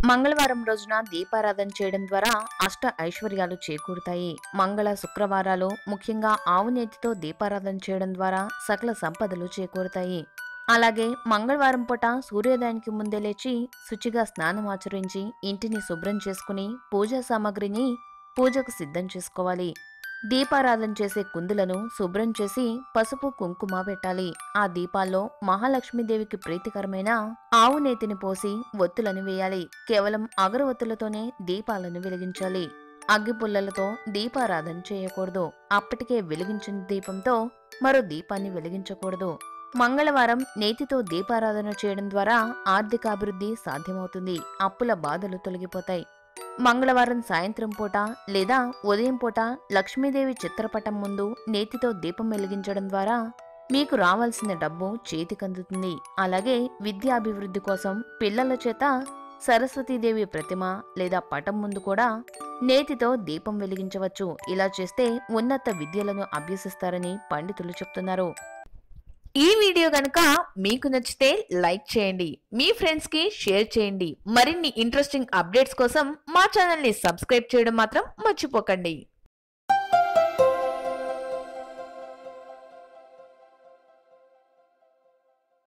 మంగళవారం రోజున దీపారాధన చేయడం ద్వారా అష్ట ఐశ్వర్యాలు చేకూరుతాయి మంగళ శుక్రవారాలు ముఖ్యంగా ఆవు నేతితో దీపారాధన చేయడం ద్వారా సకల సంపదలు చేకూరుతాయి అలాగే మంగళవారం పూట సూర్యోదయానికి ముందే లేచి శుచిగా స్నానం ఆచరించి ఇంటిని శుభ్రం చేసుకుని పూజా సామాగ్రిని పూజకు సిద్ధం చేసుకోవాలి దీపారాధన చేసే కుందులను శుభ్రం చేసి పసుపు కుంకుమ పెట్టాలి ఆ దీపాల్లో మహాలక్ష్మీదేవికి ప్రీతికరమైన ఆవు నేతిని పోసి ఒత్తులను వేయాలి కేవలం అగరవత్తులతోనే దీపాలను వెలిగించాలి అగ్గిపుల్లలతో దీపారాధన చేయకూడదు అప్పటికే వెలిగించిన దీపంతో మరో దీపాన్ని వెలిగించకూడదు మంగళవారం నేతితో దీపారాధన చేయడం ద్వారా ఆర్థికాభివృద్ధి సాధ్యమవుతుంది అప్పుల బాధలు తొలగిపోతాయి మంగళవారం సాయంత్రం పూట లేదా ఉదయం పూట లక్ష్మీదేవి చిత్రపటం ముందు నేతితో దీపం వెలిగించడం ద్వారా మీకు రావాల్సిన డబ్బు చేతికందుతుంది అలాగే విద్యాభివృద్ధి కోసం పిల్లల చేత సరస్వతీదేవి ప్రతిమ లేదా పటం ముందు కూడా నేతితో దీపం వెలిగించవచ్చు ఇలా చేస్తే ఉన్నత విద్యలను అభ్యసిస్తారని పండితులు చెప్తున్నారు ఈ వీడియో కనుక మీకు నచ్చితే లైక్ చేయండి మీ ఫ్రెండ్స్ కి షేర్ చేయండి మరిన్ని ఇంట్రెస్టింగ్ అప్డేట్స్ కోసం మా ఛానల్ ని సబ్స్క్రైబ్ చేయడం మాత్రం మర్చిపోకండి